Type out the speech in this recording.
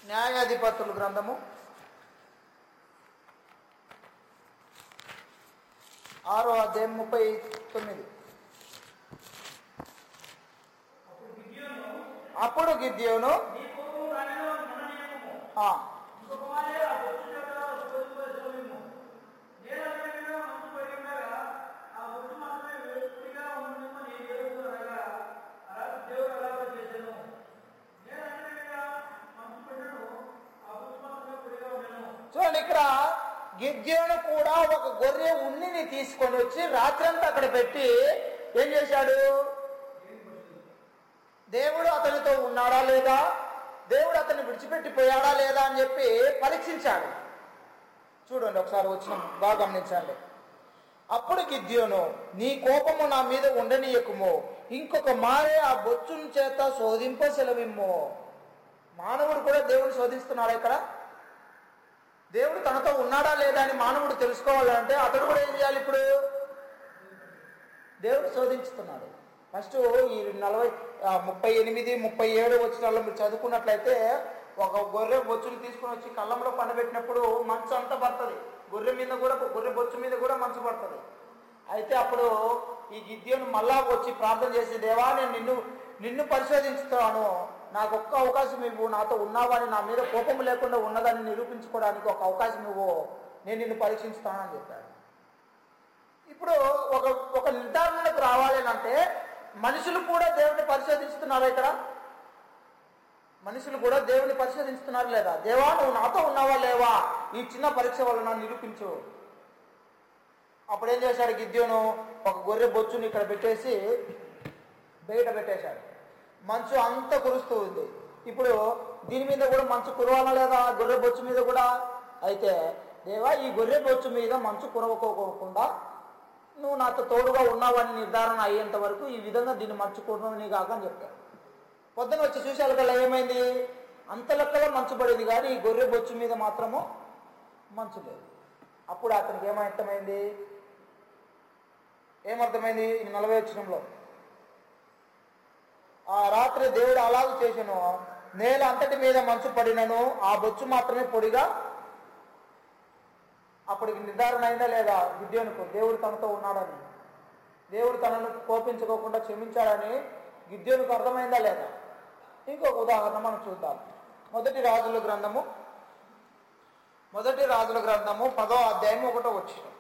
న్యాయాధిపతుల గ్రంథము ఆరో అధ్యాయం ముప్పై తొమ్మిది అప్పుడు గిద్యోను ఆ, చూడండి ఇక్కడ గిద్యోను కూడా ఒక గొర్రె ఉన్నిని తీసుకొని వచ్చి రాత్రంతా అక్కడ పెట్టి ఏం చేశాడు దేవుడు అతనితో ఉన్నాడా లేదా దేవుడు అతన్ని విడిచిపెట్టిపోయాడా లేదా అని చెప్పి పరీక్షించాడు చూడండి ఒకసారి వచ్చిన బాగా గమనించండి అప్పుడు గిద్యోను నీ కోపము నా మీద ఉండనీయకుము ఇంకొక మారే ఆ బొచ్చుని చేత శోధింప సెలవిమ్ము మానవుడు కూడా దేవుడు శోధిస్తున్నాడు ఇక్కడ దేవుడు తనతో ఉన్నాడా లేదా అని మానవుడు తెలుసుకోవాలంటే అతడు కూడా ఏం చేయాలి ఇప్పుడు దేవుడు శోధించుతున్నాడు ఫస్ట్ ఈ నలభై ఆ, ముప్పై ఎనిమిది ముప్పై ఏడు వచ్చినాల్లో మీరు చదువుకున్నట్లయితే ఒక గొర్రె బొచ్చును తీసుకుని వచ్చి కళ్ళంలో పండబెట్టినప్పుడు మంచు అంతా పడుతుంది గొర్రె మీద కూడా గొర్రె బొచ్చు మీద కూడా మంచు పడుతుంది అయితే అప్పుడు ఈ గిద్యోను మళ్ళా వచ్చి ప్రార్థన చేసి దేవా నేను నిన్ను నిన్ను పరిశోధించుతాను నాకు ఒక్క అవకాశం ఇవ్వు నాతో ఉన్నావని నా మీద కోపం లేకుండా ఉన్నదని నిరూపించుకోవడానికి ఒక అవకాశం ఇవ్వు నేను నిన్ను పరీక్షించుతానని చెప్పాడు ఇప్పుడు ఒక ఒక నిర్ధారణకు రావాలి అంటే మనుషులు కూడా దేవుడిని పరిశోధిస్తున్నారు ఇక్కడ మనుషులు కూడా దేవుని పరిశోధిస్తున్నారు లేదా దేవా నువ్వు నాతో ఉన్నావా లేవా ఈ చిన్న పరీక్ష వలన నిరూపించు అప్పుడు ఏం చేశాడు గిద్యోను ఒక గొర్రె బొచ్చుని ఇక్కడ పెట్టేసి బయట పెట్టేశాడు మంచు అంతా కురుస్తూ ఉంది ఇప్పుడు దీని మీద కూడా మంచు కురవాలా లేదా గొర్రె బొచ్చు మీద కూడా అయితే దేవా ఈ గొర్రె బొచ్చు మీద మంచు కురవకోకుండా నువ్వు నాతో తోడుగా ఉన్నావని నిర్ధారణ అయ్యేంత వరకు ఈ విధంగా దీన్ని మంచు కురవని కాక అని చెప్పాడు పొద్దున వచ్చి చూసేకల్లా ఏమైంది అంత లెక్కలో మంచు పడేది కానీ ఈ గొర్రె బొచ్చు మీద మాత్రము మంచు లేదు అప్పుడు అతనికి ఏమర్థమైంది ఏమర్థమైంది ఈ నలభై వచ్చినంలో ఆ రాత్రి దేవుడు అలాగ చేశాను నేల అంతటి మీద మంచు పడినను ఆ బొచ్చు మాత్రమే పొడిగా అప్పటికి నిర్ధారణ అయిందా లేదా గిద్యోనుకు దేవుడు తనతో ఉన్నాడని దేవుడు తనను కోపించుకోకుండా క్షమించాడని గిద్యోనుకు అర్థమైందా లేదా ఇంకొక ఉదాహరణ మనం చూద్దాం మొదటి రాజుల గ్రంథము మొదటి రాజుల గ్రంథము పదో అధ్యాయం ఒకటో వచ్చిన